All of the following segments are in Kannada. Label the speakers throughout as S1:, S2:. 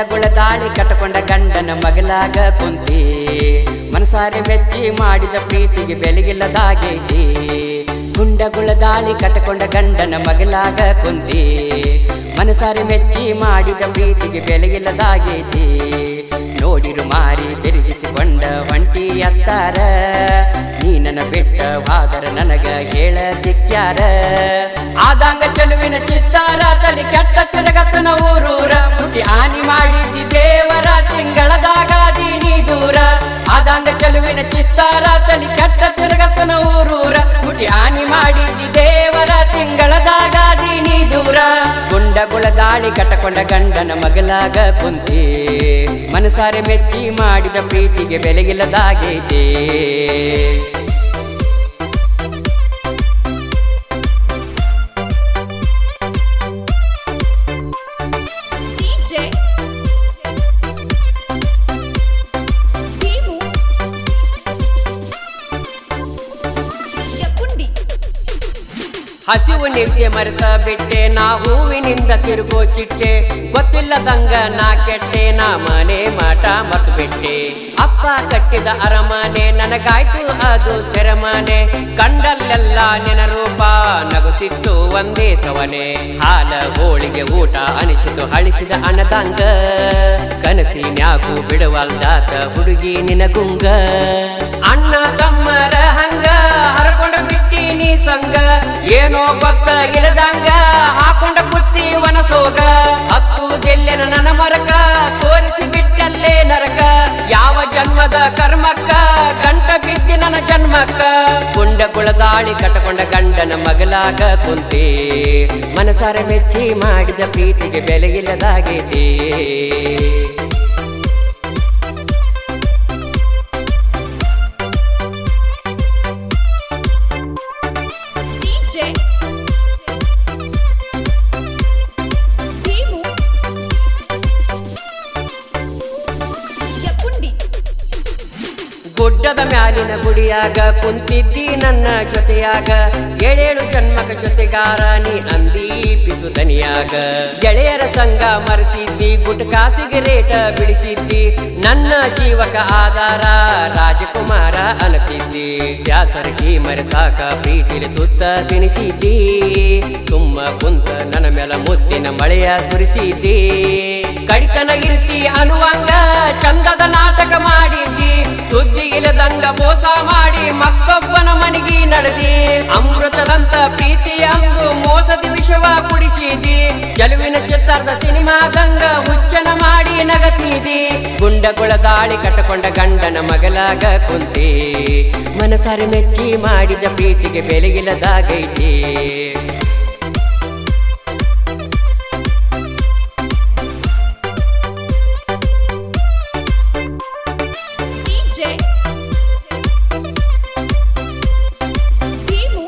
S1: ಗುಂಡಗುಳ ದಾಳಿ ಕಟ್ಟಕೊಂಡ ಗಂಡನ ಮಗಲಾಗ ಕುಂತಿ ಮನಸಾರೆ ಮೆಚ್ಚಿ ಮಾಡಿದ ಪ್ರೀತಿಗೆ ಬೆಲೆಗಿಲ್ಲದಾಗೈತಿ ಗುಂಡಗುಳ ದಾಳಿ ಕಟ್ಟಕೊಂಡ ಗಂಡನ ಮಗಲಾಗ ಕುಂತಿ ಮನಸಾರೆ ಮೆಚ್ಚಿ ಮಾಡಿದ ಪ್ರೀತಿಗೆ ಬೆಲೆಗಿಲ್ಲದಾಗೈತಿ ನೋಡಿರು ಮಾರಿ ತಿರುಗಿಸಿಕೊಂಡ ಒಂಟಿ ಅತ್ತಾರ ನೀ ನನ್ನ ಬಿಟ್ಟವಾದರ ನನಗ ಹೇಳ ದಿಕ್ಕ್ಯಾರ ಆದಂಗ ಚೆಲುವಿನ ಚಿತ್ತಾರ ತಲೆ ಕೆಟ್ಟ ತಿರುಗತನ ಊರೂರ ಮುಟ್ಟಿ ಹಾನಿ ಮಾಡಿದ್ದಿ ದೇವರ ತಿಂಗಳದಾಗಾದಿ ನೀ ದೂರ ಆದಂಗ ಚೆಲುವಿನ ಚಿತ್ತಾರ ತಲೆ ಕೆಟ್ಟ ತಿರುಗತನ ಊರೂರ ಮುಟ್ಟಿ ಹಾನಿ ಮಾಡಿದ್ದಿ ದೇವರ ತಿಂಗಳದಾಗಾದಿ ನೀ ದೂರ ಗುಂಡಗುಳ ದಾಳಿ ಕಟ್ಟಕೊಂಡ ಗಂಡನ ಮಗಲಾಗ ಕುಂತಿ ಮನಸಾರೆ ಮೆಚ್ಚಿ ಮಾಡಿದ ಪ್ರೀತಿಗೆ ಬೆಲೆಗಿಲ್ಲದಾಗೈತೆ
S2: DJ ಭೀಮು ಯಕುಂಡಿ
S1: ಹಸಿವು ನಿದ್ದೆ ಮರೆತ ಬಿಟ್ಟೆ ನಾ ಹೂವಿನಿಂದ ತಿರುಗೋ ಚಿಟ್ಟೆ ಗೊತ್ತಿಲ್ಲದಂಗ ನಾ ಕೆಟ್ಟೆ ನಾ ಮನೆ ಮಾಟ ಮರ್ತು ಬಿಟ್ಟೆ ಅಪ್ಪ ಕಟ್ಟಿದ ಅರಮನೆ ನನಗಾಯ್ತು ಅದು ಸೆರೆಮನೆ ಕಂಡಲ್ಲೆಲ್ಲ ನಿನ ರೂಪ ನಗುತ್ತಿತ್ತು ಒಂದೇ ಸವನೆ ಹಾಲ ಹೋಳಿಗೆ ಊಟ ಅನಿಸಿತು ಅಳಿಸಿದ ಅಣದಂಗ ಕನಸಿನ್ಯಾಕು ಬಿಡುವಲ್ದಾತ ಹುಡುಗಿ ನಿನಗುಂಗ ಅಣ್ಣ ತಮ್ಮರ ಹಂಗ ಹರಕೊಂಡ ಬಿಟ್ಟಿ ನೀ ಸಂಗ ಏನೋ ಗೊತ್ತ ಇಲ್ಲದಂಗ ಹಾಕೊಂಡ ಬುತ್ತಿ ವನಸೋಗ ಹತ್ತು ಜೆಲ್ಲೆನ ನನ್ನ ಮರಕ ತೋರಿಸಿ ಬಿಟ್ಟಲ್ಲೇ ನರಕ ಯಾವ ಜನ್ಮದ ಕರ್ಮಕ್ಕ ಗಂಟ ಬಿದ್ದಿ ನನ್ನ ಜನ್ಮಕ್ಕ ಗುಂಡ ಕುಳದಾಳಿ ಕಟ್ಟಕೊಂಡ ಗಂಡನ ಮಗಲಾಗ ಕುಂತಿ ಮನಸಾರ ಮೆಚ್ಚಿ ಮಾಡಿದ ಪ್ರೀತಿಗೆ ಬೆಲೆಯಿಲ್ಲದಾಗೈತಿ
S2: DJ ಭೀಮು ಯಕುಂಡಿ
S1: ಗುಡ್ಡದ ಮ್ಯಾಲಿನ ಗುಡಿಯಾಗ ಕುಂತಿದ್ದಿ ನನ್ನ ಜೊತೆಯಾಗ ಏಳೇಳು ಜನ್ಮಕ ಜೊತೆಗಾರ ನೀ ಅಂದಿ ಪಿಸು ದನಿಯಾಗ ಗೆಳೆಯರ ಸಂಘ ಮರೆಸಿದ್ದಿ ಗುಟ್ಕಾ ಸಿಗರೇಟ ಬಿಡಿಸಿದ್ದಿ ನನ್ನ ಜೀವಕ ಆಧಾರ ರಾಜಕುಮಾರ ಅನತಿದ್ದಿ ಬ್ಯಾಸರಗಿ ಮರೆಸಾಕ ಪ್ರೀತಿಲಿ ತುತ್ತ ತಿನಿಸಿದ್ದಿ ಸುಮ್ಮ ಕುಂತ ನನ್ನ ಮೇಲ ಮುತ್ತಿನ ಮಳೆಯ ಸುರಿಸಿದ್ದಿ ಕಡಿತನ ಇರ್ತಿ ಅನ್ನುವಂಗ ಚಂದದ ನಾಟಕ ಮಾಡಿದ್ದಿ ಸುದ್ದಿ ಇಲ್ಲದಂಗ ಮೋಸ ಮಾಡಿ ಮತ್ತೊಬ್ಬನ ಮನೆಗೆ ನಡೆದಿ ಅಮೃತದಂತ ಪ್ರೀತಿ ಅಂದು ಮೋಸದಿ ವಿಷವ ಕುಡಿಸಿದಿ ಚೆಲುವಿನ ಚಿತ್ತಾರ್ದ ಸಿನಿಮಾದಂಗ ಹುಚ್ಚನ ಮಾಡಿ ನಗತಿದಿ ಗುಂಡಗುಳ ದಾಳಿ ಕಟ್ಟಕೊಂಡ ಗಂಡನ ಮಗಲಾಗ ಕುಂತಿ ಮನಸಾರಿ ಮೆಚ್ಚಿ ಮಾಡಿದ ಪ್ರೀತಿಗೆ ಬೆಲೆಗಿಲ್ಲದಾಗೈತಿ
S2: DJ ಭೀಮು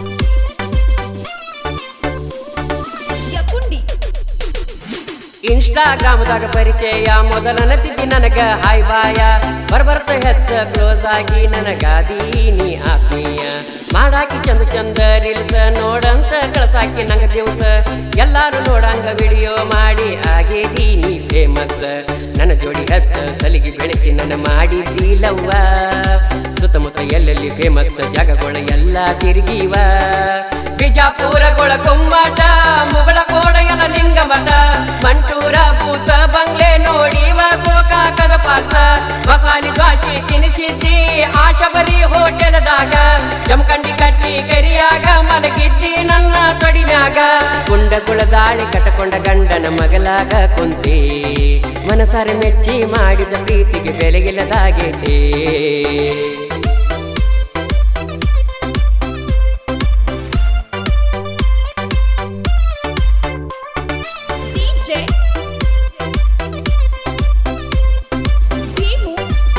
S2: ಯಕುಂಡಿ
S1: ಇನ್ಸ್ಟಾಗ್ರಾಮ್ದಾಗ ಪರಿಚಯ ಮೊದಲನತಿದ್ದಿ ನನಗ ಹಾಯ್ ಬಾಯ ಬರ್ಬರ್ತ ಹೆಚ್ಚ ಕ್ಲೋಸ್ ಆಗಿ ನನಗಾದಿ ನೀ ಆತ್ಮೀಯ ಮಾಡಾಕಿ ಚಂದ ಚಂದ ರೀಲ್ಸ್ ನೋಡಂತ ಕಳ್ಸಾಕಿ ನಂಗ ದಿವಸ ಎಲ್ಲಾರು ನೋಡಂಗ ವಿಡಿಯೋ ಮಾಡಿ ಆಗೇದಿ ನೀ ಫೇಮಸ್ ನನ್ನ ಜೋಡಿ ಹತ್ತ ಸಲಿಗೆ ಬೆಳೆಸಿ ನನ್ನ ಮಾಡಿದ್ದಿ ಲವ್ವ ಸುತ್ತಮುತ್ತ ಎಲ್ಲೆಲ್ಲಿ ಫೇಮಸ್ ಜಾಗಗಳ ಎಲ್ಲ ತಿರುಗಿವ ಬಿಜಾಪುರಗೊಳ ಕುಮ್ಮಟ ಮುಗಳ ಕೋಡೆಯಲ ಲಿಂಗಮಠ ಮಂಟೂರ ಭೂತ ಬಂಗ್ಲೆ ನೋಡಿವ ಗೋಕಾಕದ ಪಾಸ ಮಸಾಲಿ ದ್ವಾಸಿ ತಿನಿಸಿದ್ದಿ ಆಶಬರಿ ಹೋಟೆಲ್ದಾಗ ಜಮಖಂಡಿ ಕಟ್ಟಿ ಕೆರಿಯಾಗ ಮಲಗಿದ್ದಿ ನನ್ನ ತೊಡಿಮ್ಯಾಗ ಗುಂಡಗುಳ ದಾಳಿ ಕಟ್ಟಕೊಂಡ ಗಂಡನ ಮಗಲಾಗ ಕುಂತಿ ಮನಸಾರೆ ಮೆಚ್ಚಿ ಮಾಡಿದ ಪ್ರೀತಿಗೆ ಬೆಲೆಗಿಲ್ಲದಾಗೈತಿ
S2: DJ ಭೀಮು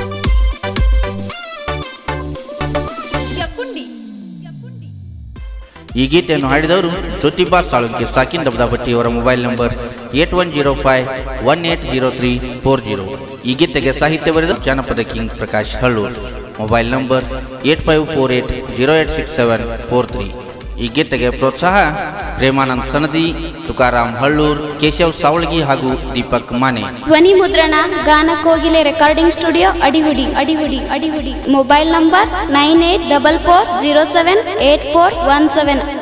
S2: ಯಕುಂಡಿ ಯಕುಂಡಿ
S3: ಈ ಗೀತೆಯನ್ನು ಹಾಡಿದವರು ಜ್ಯೋತಿಬಾ ಸಾಳುಂಕೆ ಸಾಕಿನ್ ಡಬ್ದಾಭಟ್ಟಿ ಅವರ mobile number eight one zero five one eight zero three four zero ಈ ಗೀತೆಗೆ ಸಾಹಿತ್ಯ ಬರೆದ ಜಾನಪದ king Prakash Hallur mobile number eight five four eight zero eight six seven four three ಈ ಗೀತೆಗೆ ಪ್ರೋತ್ಸಾಹ ಪ್ರೇಮಾನಂದ್ ಸನದಿ ತುಕಾರಾಮ್ ಹಳ್ಳೂರ್ ಕೇಶವ್ ಸಾವಳಗಿ ಹಾಗೂ ದೀಪಕ್ ಮಾನೆ
S4: ಧ್ವನಿ ಮುದ್ರಣ Gana Kogile recording studio Adihudi Adihudi Adihudi mobile number nine eight double four zero seven eight four one seven